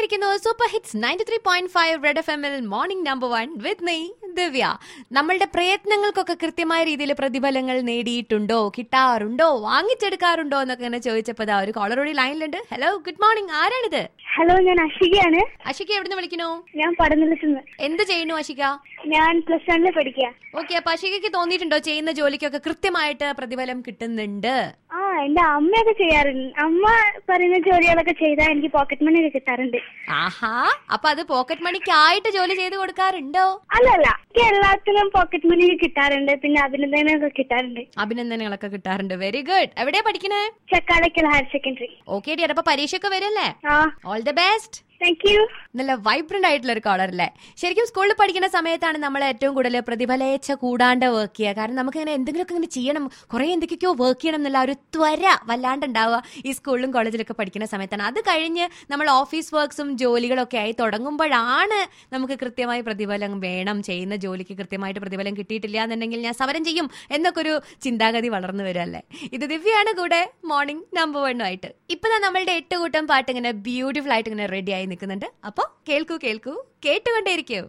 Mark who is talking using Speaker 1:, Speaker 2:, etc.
Speaker 1: കേട്ടുകൊണ്ടേയിരിക്കുന്നു super hits ninety three point five Red F എമ്മിൽ morning number one with me Divya നമ്മളുടെ പ്രയത്നങ്ങൾക്കൊക്കെ കൃത്യമായ രീതിയിൽ പ്രതിഫലങ്ങൾ നേടിയിട്ടുണ്ടോ കിട്ടാറുണ്ടോ വാങ്ങിച്ചെടുക്കാറുണ്ടോ എന്നൊക്കെ ഇങ്ങനെ ചോദിച്ചപ്പോ ദാ ഒരു കോളറോടി ലൈനിലുണ്ട് ഹലോ ഗുഡ് മോർണിംഗ് ആരാണിത്
Speaker 2: ഹലോ ഞാൻ അഷികയാണ്
Speaker 1: അഷിക എവിടുന്ന് വിളിക്കണു
Speaker 2: ഞാൻ പടനിലത്തുനിന്ന്
Speaker 1: എന്ത് ചെയ്യുന്നു അഷിക
Speaker 2: ഞാൻ പ്ലസ് വണ്ണിൽ പഠിക്കുക
Speaker 1: ഓക്കെ അപ്പൊ അഷികയ്ക്ക് തോന്നിയിട്ടുണ്ടോ ചെയ്യുന്ന ജോലിക്കൊക്കെ കൃത്യമായിട്ട് പ്രതിഫലം കിട്ടുന്നുണ്ട്
Speaker 2: ആ എന്റെ അമ്മയൊക്കെ ചെയ്യാറുണ്ട് അമ്മ പറയുന്ന ജോലികളൊക്കെ ചെയ്താൽ എനിക്ക് പോക്കറ്റ് മണി ഒക്കെ കിട്ടാറുണ്ട്
Speaker 1: ആഹാ അപ്പൊ അത് പോക്കറ്റ് മണിക്കായിട്ട് ജോലി ചെയ്ത് കൊടുക്കാറുണ്ടോ
Speaker 2: അല്ലല്ല എനിക്ക് എല്ലാത്തിനും പോക്കറ്റ് മണി കിട്ടാറുണ്ട് പിന്നെ അഭിനന്ദനമൊക്കെ കിട്ടാറുണ്ട്
Speaker 1: അഭിനന്ദനങ്ങളൊക്കെ കിട്ടാറുണ്ട് വെരി ഗുഡ് എവിടെയാ പഠിക്കണേ
Speaker 2: Chakkalakkal higher secondary
Speaker 1: okay dear അപ്പൊ പരീക്ഷയൊക്കെ വരല്ലേ
Speaker 2: ആ
Speaker 1: all the best
Speaker 2: thank you
Speaker 1: നല്ല വൈബ്രന്റ് ആയിട്ടുള്ള ഒരു കോളർ അല്ലേ ശരിക്കും സ്കൂളിൽ പഠിക്കുന്ന സമയത്താണ് നമ്മൾ ഏറ്റവും കൂടുതൽ പ്രതിഫലേച്ഛ കൂടാണ്ട് വർക്ക് ചെയ്യുക കാരണം നമുക്ക് ഇങ്ങനെ എന്തെങ്കിലുമൊക്കെ ഇങ്ങനെ ചെയ്യണം കുറെ എന്തൊക്കെയോ വർക്ക് ചെയ്യണം എന്നുള്ള ആ ഒരു ത്വര വല്ലാണ്ട് ഉണ്ടാവുക ഈ സ്കൂളിലും കോളേജിലൊക്കെ പഠിക്കുന്ന സമയത്താണ് അത് കഴിഞ്ഞ് നമ്മൾ ഓഫീസ് വർക്ക്സും ജോലികളൊക്കെ ആയി തുടങ്ങുമ്പോഴാണ് നമുക്ക് കൃത്യമായി പ്രതിഫലം വേണം ചെയ്യുന്ന ജോലിക്ക് കൃത്യമായിട്ട് പ്രതിഫലം കിട്ടിയിട്ടില്ല എന്നുണ്ടെങ്കിൽ ഞാൻ സമരം ചെയ്യും എന്നൊക്കെ ഒരു ചിന്താഗതി വളർന്നു വരുമല്ലേ ഇത് ദിവ്യാണ് കൂടെ മോർണിംഗ് നമ്പർ വണ്ണുമായിട്ട് ഇപ്പൊ ദാ നമ്മളുടെ എട്ട് കൂട്ടം പാട്ട് ഇങ്ങനെ ബ്യൂട്ടിഫുൾ ആയിട്ട് ഇങ്ങനെ റെഡി ആയി നിൽക്കുന്നുണ്ട് അപ്പൊ കേൾക്കൂ കേൾക്കൂ കേട്ടുകൊണ്ടേയിരിക്കൂ